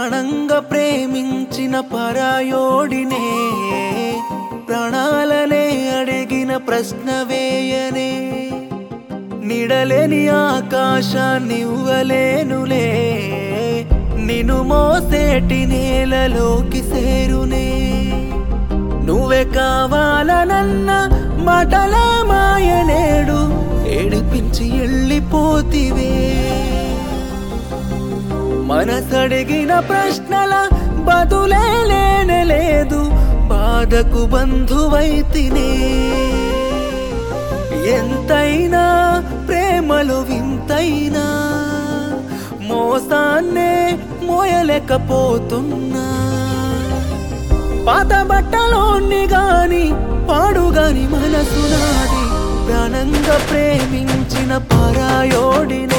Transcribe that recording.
ప్రాణంగా ప్రేమించిన పరాయోడినే ప్రాణాలనే అడిగిన ప్రశ్న వేయనే నిడలేని ఆకాశాన్ని ఇవ్వలేనులే నిన్ను మోసేటి నేలలోకి సేరునే నువ్వే కావాలనన్న మాటల మాయనేడు ఏడిపించి వెళ్ళిపోతివే మనసడిగిన ప్రశ్నల బదులే లేనే లేదు బాధకు బంధువైతినే ఎంతైనా ప్రేమలు వింతైనా మోసాన్నే మోయలేకపోతున్నా పాత బట్టలోని గాని పాడుగాని మనసు నాది ప్రాణంగా ప్రేమించిన పరాయోడినే